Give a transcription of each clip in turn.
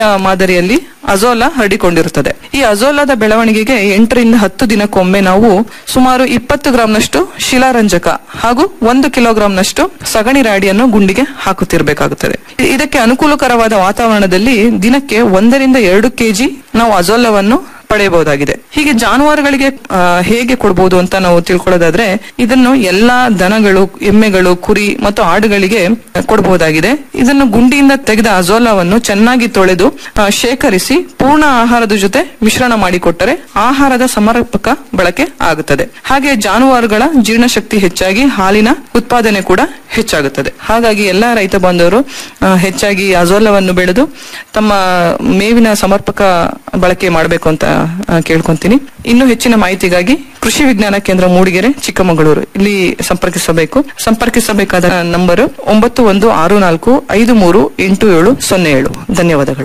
ಆ, ಮಾದರಿಯಲ್ಲಿ ಅಜೋಲಾ ಹರಡಿಕೊಂಡಿರುತ್ತದೆ ಈ ಅಜೋಲಾದ ಬೆಳವಣಿಗೆಗೆ ಎಂಟರಿಂದ ಹತ್ತು ದಿನಕ್ಕೊಮ್ಮೆ ನಾವು ಸುಮಾರು ಇಪ್ಪತ್ತು ಗ್ರಾಂನಷ್ಟು ಶಿಲಾರಂಜಕ ಹಾಗೂ ಒಂದು ಕಿಲೋಗ್ರಾಂನಷ್ಟು ಸಗಣಿ ರಾಡಿಯನ್ನು ಗುಂಡಿಗೆ ಹಾಕುತ್ತಿರಬೇಕಾಗುತ್ತದೆ ಇ- ಇದಕ್ಕೆ ಅನುಕೂಲಕರವಾದ ವಾತಾವರಣದಲ್ಲಿ ದಿನಕ್ಕೆ ಒಂದರಿಂದ ಎರಡು ಕೆಜಿ ನಾವು ಅಜೋಲವನ್ನು ಪಡೆಯಬಹುದಾಗಿದೆ ಹೀಗೆ ಜಾನುವಾರುಗಳಿಗೆ ಆ, ಹೇಗೆ ಕೊಡಬಹುದು ಅಂತ ನಾವು ತಿಳ್ಕೊಳ್ಳೋದಾದ್ರೆ ಇದನ್ನು ಎಲ್ಲಾ ದನಗಳು ಎಮ್ಮೆಗಳು ಕುರಿ ಮತ್ತು ಆಡುಗಳಿಗೆ ಕೊಡಬಹುದಾಗಿದೆ ಇದನ್ನು ಗುಂಡಿಯಿಂದ ತೆಗೆದ ಅಜೋಲಾವನ್ನು ಚೆನ್ನಾಗಿ ತೊಳೆದು ಆ, ಶೇಖರಿಸಿ ಪೂರ್ಣ ಆಹಾರದ ಜೊತೆ ಮಿಶ್ರಣ ಮಾಡಿಕೊಟ್ಟರೆ ಆಹಾರದ ಸಮರ್ಪಕ ಬಳಕೆ ಆಗುತ್ತದೆ ಹಾಗೆ ಜಾನುವಾರುಗಳ ಜೀರ್ಣಶಕ್ತಿ ಹೆಚ್ಚಾಗಿ ಹಾಲಿನ ಉತ್ಪಾದನೆ ಕೂಡ ಹೆಚ್ಚಾಗುತ್ತದೆ ಹಾಗಾಗಿ ಎಲ್ಲಾ ರೈತ ಬಾಂಧವರು ಆ, ಹೆಚ್ಚಾಗಿ ಅಜೋಲವನ್ನು ಬೆಳೆದು ತಮ್ಮ ಮೇವಿನ ಸಮರ್ಪಕ ಬಳಕೆ ಮಾಡಬೇಕು ಅಂತ ಆ, ಕೇಳ್ಕೊಂತೀನಿ ಇನ್ನು ಹೆಚ್ಚಿನ ಮಾಹಿತಿಗಾಗಿ ಕೃಷಿ ವಿಜ್ಞಾನ ಕೇಂದ್ರ ಮೂಡಿಗೆರೆ ಚಿಕ್ಕಮಗಳೂರು ಇಲ್ಲಿ ಸಂಪರ್ಕಿಸಬೇಕು ಸಂಪರ್ಕಿಸಬೇಕಾದ ನಂಬರು ಒಂಬತ್ತು ಒಂದು ಆರು ನಾಲ್ಕು ಐದು ಮೂರು ಎಂಟು ಏಳು ಸೊನ್ನೆ ಏಳು ಧನ್ಯವಾದಗಳು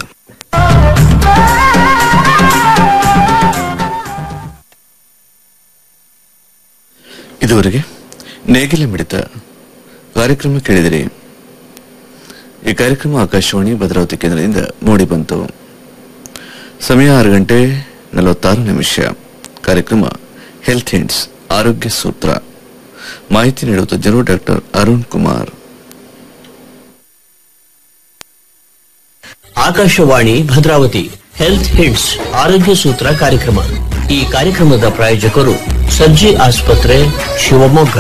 ಇದುವರೆಗೆ ನೇಗಿಲ ಮಿಡಿತ ಕಾರ್ಯಕ್ರಮ ಕೇಳಿದಿರಿ ಈ ಕಾರ್ಯಕ್ರಮ ಆಕಾಶವಾಣಿ ಭದ್ರಾವತಿ ಕೇಂದ್ರದಿಂದ ಮೂಡಿಬಂತು ಸಮಯ ಆರು ಗಂಟೆ ನಲವತ್ತಾರು ನಿಮಿಷ ಕಾರ್ಯಕ್ರಮ ಹೆಲ್ತ್ ಹಿಂಡ್ಸ್ ಆರೋಗ್ಯ ಸೂತ್ರ ಮಾಹಿತಿ ನೀಡುತ್ತಿದ್ದರು doctor Arun Kumar Akashvani Bhadravati health hits ಆರೋಗ್ಯ ಸೂತ್ರ ಕಾರ್ಯಕ್ರಮ ಈ ಕಾರ್ಯಕ್ರಮದ ಪ್ರಾಯೋಜಕರು ಸರ್ಜಿ ಆಸ್ಪತ್ರೆ ಶಿವಮೊಗ್ಗ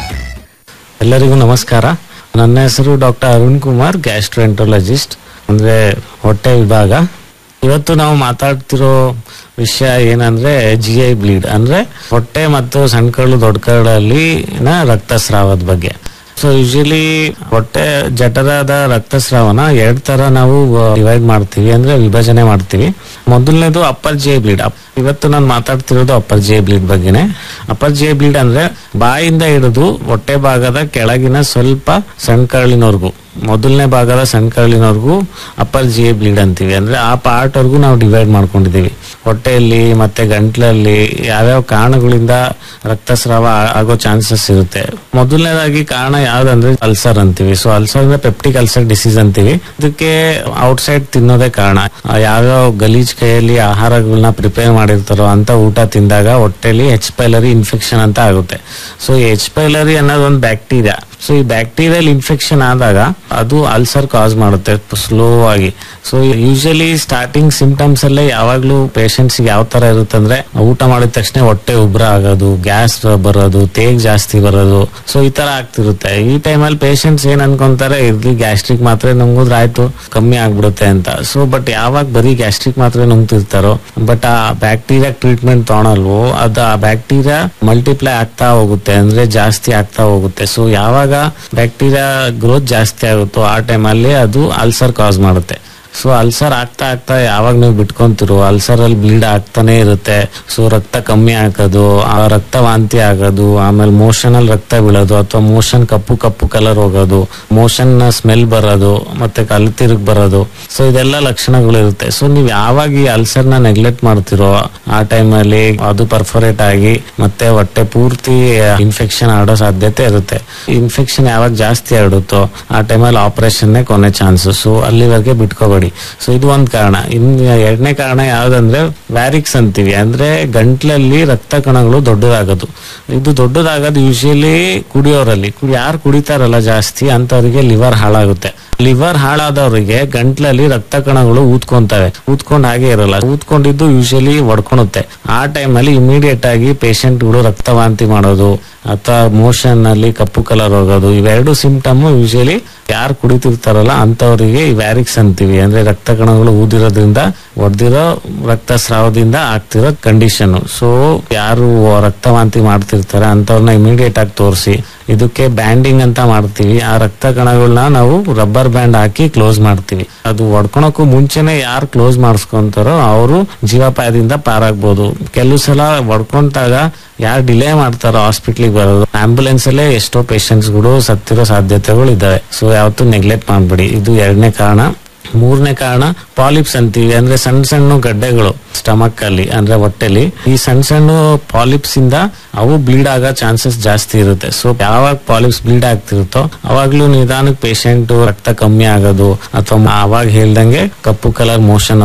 ಎಲ್ಲರಿಗೂ ನಮಸ್ಕಾರ ನನ್ನ ಹೆಸರು ಡಾಕ್ಟರ್ ಅರುಣ್ ಕುಮಾರ್ ಗ್ಯಾಸ್ಟ್ರೆಂಟ್ರಾಲಜಿಸ್ಟ್ ಅಂದ್ರೆ ಹೊಟ್ಟೆ ವಿಭಾಗ ಇವತ್ತು ನಾವು ಮಾತಾಡ್ತಿರೋ ವಿಷಯ ಏನಂದ್ರೆ ಜಿ ಐ ಬ್ಲೀಡ್ ಅಂದ್ರೆ ಹೊಟ್ಟೆ ಮತ್ತು ಸಣ್ಣ ಕರಳು ದೊಡ್ಡ ಕರಳಲ್ಲಿ ರಕ್ತಸ್ರಾವದ ಬಗ್ಗೆ ಸೊ ಯೂಶಲಿ ಹೊಟ್ಟೆ ಜಠರದ ರಕ್ತಸ್ರಾವನ ಎರಡ್ ತರ ನಾವು ಡಿವೈಡ್ ಮಾಡ್ತೀವಿ ಅಂದ್ರೆ ವಿಭಜನೆ ಮಾಡ್ತೀವಿ ಮೊದಲನೇದು ಅಪ್ಪರ್ ಜೆ ಬ್ಲೀಡ್ ಇವತ್ತು ನಾನು ಮಾತಾಡ್ತಿರೋದು ಅಪ್ಪರ್ ಜೆ ಬ್ಲೀಡ್ ಬಗ್ಗೆನೆ ಅಪ್ಪರ್ ಜೆ ಬ್ಲೀಡ್ ಅಂದ್ರೆ ಬಾಯಿಂದ ಹಿಡಿದು ಹೊಟ್ಟೆ ಭಾಗದ ಕೆಳಗಿನ ಸ್ವಲ್ಪ ಸಣ್ಣ ಕರಳಿನವರೆಗೂ ಮೊದಲನೇ ಭಾಗದ ಸಣ್ಣ ಕರಳಿನವರೆಗೂ ಅಪ್ಪರ್ ಜಿ ಬ್ಲೀಡ್ ಅಂತೀವಿ ಅಂದ್ರೆ ಆ ಪಾರ್ಟ್ ವರ್ಗೂ ನಾವು ಡಿವೈಡ್ ಮಾಡ್ಕೊಂಡಿದೀವಿ ಹೊಟ್ಟೆಯಲ್ಲಿ ಮತ್ತೆ ಗಂಟ್ಲಲ್ಲಿ ಯಾವ್ಯಾವ ಕಾರಣಗಳಿಂದ ರಕ್ತಸ್ರಾವ ಆ- ಆಗೋ ಚಾನ್ಸಸ್ ಇರುತ್ತೆ ಮೊದಲನೇದಾಗಿ ಕಾರಣ ಯಾವ್ದಂದ್ರೆ ಅಲ್ಸರ್ ಅಂತೀವಿ ಸೊ ಅಲ್ಸರ್ ಅಂದ್ರೆ ಪೆಪ್ಟಿಕ್ ಅಲ್ಸರ್ ಡಿಸೀಸ್ ಅಂತೀವಿ ಇದಕ್ಕೆ ಔಟ್ಸೈಡ್ ತಿನ್ನೋದೇ ಕಾರಣ ಆ ಯಾವ್ಯಾವ ಗಲೀಜ್ ಕೈಯಲ್ಲಿ ಆಹಾರಗಳನ್ನ ಪ್ರಿಪೇರ್ ಮಾಡಿರ್ತಾರೋ ಅಂತ ಊಟ ತಿಂದಾಗ ಹೊಟ್ಟೆಲಿ ಹೆಚ್ ಪೈಲರಿ ಇನ್ಫೆಕ್ಷನ್ ಅಂತ ಆಗುತ್ತೆ ಸೊ ಈ ಹೆಚ್ ಪೈಲರಿ ಅನ್ನೋದು ಒಂದು ಬ್ಯಾಕ್ಟೀರಿಯಾ ಸೊ ಈ ಬ್ಯಾಕ್ಟೀರಿಯಲ್ ಇನ್ಫೆಕ್ಷನ್ ಆದಾಗ ಅದು ಅಲ್ಸರ್ ಕಾಸ್ ಮಾಡುತ್ತೆ ಸ್ಲೋ ಆಗಿ ಸೊ ಯೂಶಲಿ ಸ್ಟಾರ್ಟಿಂಗ್ ಸಿಂಪ್ಟಮ್ಸ್ ಅಲ್ಲೇ ಯಾವಾಗ್ಲೂ ಪೇಷಂಟ್ಸ್ ಯಾವ ತರ ಇರುತ್ತೆ ಅಂದ್ರೆ ಊಟ ಮಾಡಿದ ತಕ್ಷಣ ಹೊಟ್ಟೆ ಉಬ್ರ ಆಗೋದು ಗ್ಯಾಸ್ ಬರೋದು ತೇಗ್ ಜಾಸ್ತಿ ಬರೋದು ಸೊ ಈ ತರ ಆಗ್ತಿರುತ್ತೆ ಈ ಟೈಮಲ್ಲಿ ಪೇಷಂಟ್ಸ್ ಏನ್ ಅನ್ಕೊಂತಾರೆ ಇರ್ಲಿ ಗ್ಯಾಸ್ಟ್ರಿಕ್ ಮಾತ್ರೆ ನುಂಗಿದ್ರೆ ಆಯ್ತು ಕಮ್ಮಿ ಆಗ್ಬಿಡುತ್ತೆ ಅಂತ ಸೊ ಬಟ್ ಯಾವಾಗ ಬರೀ ಗ್ಯಾಸ್ಟ್ರಿಕ್ ಮಾತ್ರೆ ನುಂಗ್ತಿರ್ತಾರೋ ಬಟ್ ಆ ಬ್ಯಾಕ್ಟೀರಿಯಾ ಟ್ರೀಟ್ಮೆಂಟ್ ತಗೊಳಲ್ವೋ ಅದು ಆ ಬ್ಯಾಕ್ಟೀರಿಯಾ ಮಲ್ಟಿಪ್ಲೈ ಆಗ್ತಾ ಹೋಗುತ್ತೆ ಅಂದ್ರೆ ಜಾಸ್ತಿ ಆಗ್ತಾ ಹೋಗುತ್ತೆ ಸೊ ಯಾವಾಗ ಬ್ಯಾಕ್ಟೀರಿಯಾ ಗ್ರೋತ್ ಜಾಸ್ತಿ ಆಗುತ್ತೋ ಆ ಟೈಮಲ್ಲಿ ಅದು ಅಲ್ಸರ್ ಕಾಸ್ ಮಾಡುತ್ತೆ ಸೊ ಅಲ್ಸರ್ ಆಗ್ತಾ ಆಗ್ತಾ ಯಾವಾಗ ನೀವು ಬಿಟ್ಕೊಂತಿರೋ ಅಲ್ಸರ್ ಅಲ್ಲಿ ಬ್ಲೀಡ್ ಆಗ್ತಾನೆ ಇರುತ್ತೆ ಸೊ ರಕ್ತ ಕಮ್ಮಿ ಹಾಕೋದು ಆ ರಕ್ತ ವಾಂತಿ ಆಗೋದು ಆಮೇಲೆ ಮೋಷನ್ ಅಲ್ಲಿ ರಕ್ತ ಬೀಳೋದು ಅಥವಾ ಮೋಷನ್ ಕಪ್ಪು ಕಪ್ಪು ಕಲರ್ ಹೋಗೋದು ಮೋಷನ್ ಸ್ಮೆಲ್ ಬರೋದು ಮತ್ತೆ ಕಲ್ ತಿರುಗ್ ಬರೋದು ಸೊ ಇದೆಲ್ಲ ಲಕ್ಷಣಗಳು ಇರುತ್ತೆ ಸೊ ನೀವು ಯಾವಾಗ ಈ ಅಲ್ಸರ್ ನ ನೆಗ್ಲೆಕ್ಟ್ ಮಾಡ್ತಿರೋ ಆ ಟೈಮಲ್ಲಿ ಅದು ಪರ್ಫೊರೇಟ್ ಆಗಿ ಮತ್ತೆ ಹೊಟ್ಟೆ ಪೂರ್ತಿ ಇನ್ಫೆಕ್ಷನ್ ಆಡೋ ಸಾಧ್ಯತೆ ಇರುತ್ತೆ ಇನ್ಫೆಕ್ಷನ್ ಯಾವಾಗ ಜಾಸ್ತಿ ಹರಡುತ್ತೋ ಆ ಟೈಮಲ್ಲಿ ಆಪರೇಷನ್ನೇ ಕೊನೆ ಚಾನ್ಸ್ ಸೊ ಅಲ್ಲಿವರೆಗೆ ಬಿಟ್ಕೋಬೇಡಿ ಸೊ ಇದು ಒಂದ್ ಕಾರಣ ಇನ್ ಎರಡನೇ ಕಾರಣ ಯಾವ್ದಂದ್ರೆ ವ್ಯಾರಿಕ್ಸ್ ಅಂತೀವಿ ಅಂದ್ರೆ ಗಂಟ್ಲಲ್ಲಿ ರಕ್ತ ಕಣಗಳು ದೊಡ್ಡದಾಗೋದು ಇದು ದೊಡ್ಡದಾಗೋದು ಯೂಶಲಿ ಕುಡಿಯೋರಲ್ಲಿ ಯಾರು ಕುಡಿತಾರಲ್ಲ ಜಾಸ್ತಿ ಅಂತವರಿಗೆ ಲಿವರ್ ಹಾಳಾಗುತ್ತೆ ಲಿವರ್ ಹಾಳಾದವರಿಗೆ ಗಂಟ್ಲಲ್ಲಿ ರಕ್ತ ಕಣಗಳು ಊದ್ಕೊಂತವೆ ಊದ್ಕೊಂಡ್ ಹಾಗೆ ಇರಲ್ಲ ಊದ್ಕೊಂಡಿದ್ದು ಯೂಶಲಿ ಒಡ್ಕೊಳುತ್ತೆ ಆ ಟೈಮಲ್ಲಿ ಇಮಿಡಿಯೇಟ್ ಆಗಿ ಪೇಷಂಟ್ಗಳು ರಕ್ತವಾಂತಿ ಮಾಡೋದು ಅಥವಾ ಮೋಷನ್ ನಲ್ಲಿ ಕಪ್ಪು ಕಲರ್ ಹೋಗೋದು ಇವೆರಡು ಸಿಂಪ್ಟಮ್ ಯೂಶಲಿ ಯಾರು ಕುಡಿತಿರ್ತಾರಲ್ಲ ಅಂತವರಿಗೆ ಈ ವ್ಯಾರಿಕ್ಸ್ ಅಂತೀವಿ ಅಂದ್ರೆ ರಕ್ತ ಕಣಗಳು ಊದಿರೋದ್ರಿಂದ ಒಡೆದಿರೋ ರಕ್ತಸ್ರಾವದಿಂದ ಆಗ್ತಿರೋ ಕಂಡೀಷನ್ ಸೊ ಯಾರು ರಕ್ತವಾಂತಿ ಮಾಡ್ತಿರ್ತಾರೆ ಅಂತವ್ರನ್ನ ಇಮಿಡಿಯೇಟ್ ಆಗಿ ತೋರಿಸಿ ಇದಕ್ಕೆ ಬ್ಯಾಂಡಿಂಗ್ ಅಂತ ಮಾಡ್ತೀವಿ ಆ ರಕ್ತ ಕಣಗಳನ್ನ ನಾವು ರಬ್ಬರ್ ಬ್ಯಾಂಡ್ ಹಾಕಿ ಕ್ಲೋಸ್ ಮಾಡ್ತೀವಿ ಅದು ಒಡ್ಕೊಳಕ್ಕೂ ಮುಂಚೆನೆ ಯಾರು ಕ್ಲೋಸ್ ಮಾಡಿಸ್ಕೊಂತಾರೋ ಅವರು ಜೀವಾಪಾಯದಿಂದ ಪಾರಾಗ್ಬೋದು ಕೆಲವು ಸಲ ಒಡ್ಕೊಂತಾಗ ಯಾರು ಡಿಲೇ ಮಾಡ್ತಾರೋ ಹಾಸ್ಪಿಟ್ಲಿಗೆ ಬರೋದು ಆಂಬುಲೆನ್ಸ್ ಅಲ್ಲೇ ಎಷ್ಟೋ ಪೇಷಂಟ್ಸ್ ಗಳು ಸತ್ತಿರೋ ಸಾಧ್ಯತೆಗಳು ಇದಾವೆ ಸೊ ಯಾವತ್ತೂ ನೆಗ್ಲೆಕ್ಟ್ ಮಾಡ್ಬೇಡಿ ಇದು ಎರಡನೇ ಕಾರಣ ಮೂರನೇ ಕಾರಣ ಪಾಲಿಪ್ಸ್ ಅಂತೀವಿ ಅಂದ್ರೆ ಸಣ್ಣ ಸಣ್ಣ ಗಡ್ಡೆಗಳು ಸ್ಟಮಕ್ ಅಲ್ಲಿ ಅಂದ್ರೆ ಹೊಟ್ಟೆಲಿ ಈ ಸಣ್ಣ ಸಣ್ಣ ಪಾಲಿಪ್ಸ್ ಇಂದ ಅವು ಬ್ಲೀಡ್ ಆಗೋ ಚಾನ್ಸಸ್ ಜಾಸ್ತಿ ಇರುತ್ತೆ ಸೊ ಯಾವಾಗ ಪಾಲಿಪ್ಸ್ ಬ್ಲೀಡ್ ಆಗ್ತಿರುತ್ತೋ ಅವಾಗ್ಲೂ ನಿಧಾನಕ್ಕೆ ಪೇಷಂಟ್ ರಕ್ತ ಕಮ್ಮಿ ಆಗೋದು ಅಥವಾ ಅವಾಗ ಹೇಳ್ದಂಗೆ ಕಪ್ಪು ಕಲರ್ ಮೋಷನ್